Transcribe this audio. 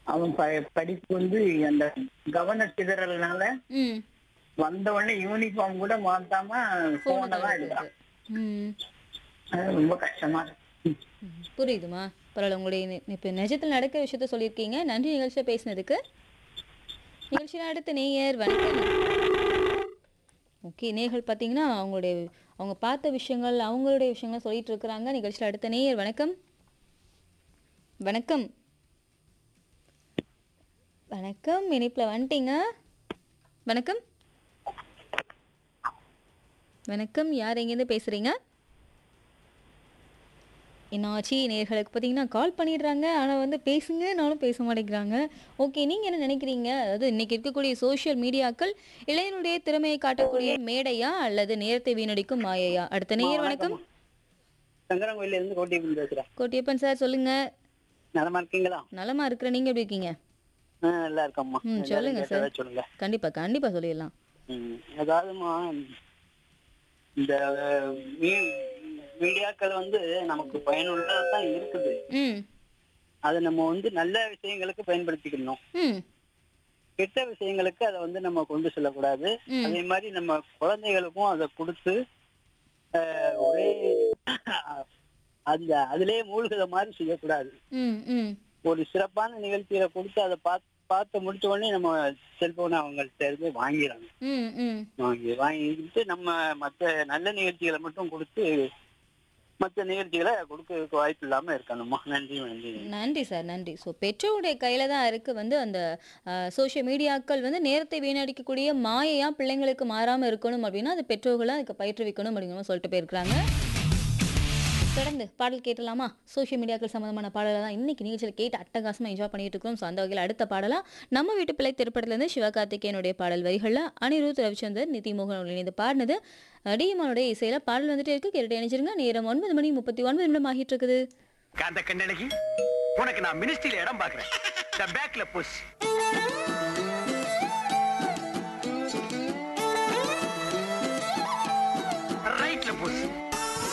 அவன் ப- படிப்பு வந்து அந்த கவன சிதறல்னால ம் வந்த உடனே யூனிஃபார்ம் கூட மாத்தாம போனை போனை தான் எடுக்கிறான் ம் அது ரொம்ப கஷ்டமா இருக்கு ம், புரியுதுமா பரவாயில்ல உங்களுடைய நி- இப்போ நிஜத்தில் நடக்கிற விஷயத்த சொல்லியிருக்கீங்க நன்றி நிகழ்ச்சியில் பேசினதுக்கு நிகழ்ச்சியில் அடுத்த நேயர் வணக்கம் ஓகே நேர்கள் பார்த்தீங்கன்னா அவங்களுடைய அவங்க பார்த்த விஷயங்கள் அவங்களுடைய விஷயங்கள் சொல்லிட்டு இருக்கிறாங்க நிகழ்ச்சியில் அடுத்த நேயர் வணக்கம் வணக்கம் வணக்கம் இணைப்பில் வந்துட்டீங்க வணக்கம் வணக்கம் யார் எங்கேருந்து பேசுகிறீங்க என்னாச்சு நேர்களுக்கு பார்த்தீங்கன்னா கால் பண்ணிடுறாங்க ஆனால் வந்து பேசுங்கனாலும் பேச மாட்டேங்கிறாங்க ஓகே நீங்கள் என்ன நினைக்கிறீங்க அதாவது இன்னைக்கு இருக்கக்கூடிய சோஷியல் மீடியாக்கள் இளைஞனுடைய திறமையை காட்டக்கூடிய மேடையா அல்லது நேரத்தை வீணடிக்கும் மாயையா அடுத்த நேயர் வணக்கம் சங்கரங்கோயில இருந்து கோட்டியப்பன் பேசுறேன் கோட்டியப்பன் சார் சொல்லுங்க நலமா இருக்கீங்களா நலமா இருக்கிற நீங்க எப்படி இருக்கீங்க ஆ, நல்லா இருக்கம்மா ம், எல்லாரும் சொல்லுங்க கேட்டதா சார். சொல்லுங்க கண்டிப்பா கண்டிப்பா சொல்லிடலாம் ம், அதாவதுமா இந்த மீ- மீடியாக்கள் வந்து நமக்கு பயனுள்ளதா தான் இருக்குது ம் அதை நம்ம வந்து நல்ல விஷயங்களுக்கு பயன்படுத்திக்கணும் ம் கெட்ட விஷயங்களுக்கு அதை வந்து நம்ம கொண்டு செல்லக்கூடாது ம். அதே மாதிரி நம்ம குழந்தைகளுக்கும் அதை கொடுத்து ஆஹ், ஒரே அந்த அதிலேயே மூழ்கிற மாதிரி செய்யக்கூடாது ம் ம் ஒரு சிறப்பான நிகழ்ச்சியில கொடுத்து அதை பார்த்து பார்த்து முடிச்ச உடனே நம்ம செல்போனை அவங்கள்ட்ட இருந்து வாங்கிடுறாங்க ம் ம் வாங்கி வாங்கிட்டு நம்ம மற்ற நல்ல நிகழ்ச்சிகளை மட்டும் கொடுத்து மற்ற நிகழ்ச்சிகளை கொடுக்க வாய்ப்பு இல்லாம இருக்கணுமா நன்றி நன்றி நன்றி சார் நன்றி ஸோ பெற்றோருடைய கையில் தான் இருக்குது வந்து அந்த சோஷியல் மீடியாக்கள் வந்து நேரத்தை வீணடிக்கக்கூடிய மாயையாக பிள்ளைங்களுக்கு மாறாமல் இருக்கணும் அப்படின்னா அது பெற்றோர்களாக அதுக்கு பயிற்றுவிக்கணும் அப்படிங்கிற மாதிரி சொல்லிட்டு போயிருக்கிறாங்க தொடர்ந்து பாடல் கேட்டலாமா சோஷியல் மீடியாக்கள் சம்மந்தமான பாடலை தான் இன்னைக்கு நிகழ்ச்சியில் கேட்டு அட்டகாசமாக என்ஜாய் பண்ணிட்டு இருக்கோம் ஸோ அந்த வகையில் அடுத்த பாடலாம் நம்ம வீட்டு பிள்ளை திரைப்படத்துலேருந்து சிவகார்த்திகேயனுடைய பாடல் வரிகளில் அனிருத் ரவிச்சந்தர் நிதிமோகன் அவர்கள் இணைந்து பாடினது டிஎம்ஆனுடைய இசையில் பாடல் வந்துட்டே இருக்கு கேட்டு இணைச்சிருங்க நேரம் ஒன்பது மணி முப்பத்தி ஒன்பது நிமிடம் ஆகிட்டு இருக்குது காந்த கண்ணழகி உனக்கு நான் மினிஸ்ட்ரியில இடம் பாக்குறேன் பேக்ல புஷ்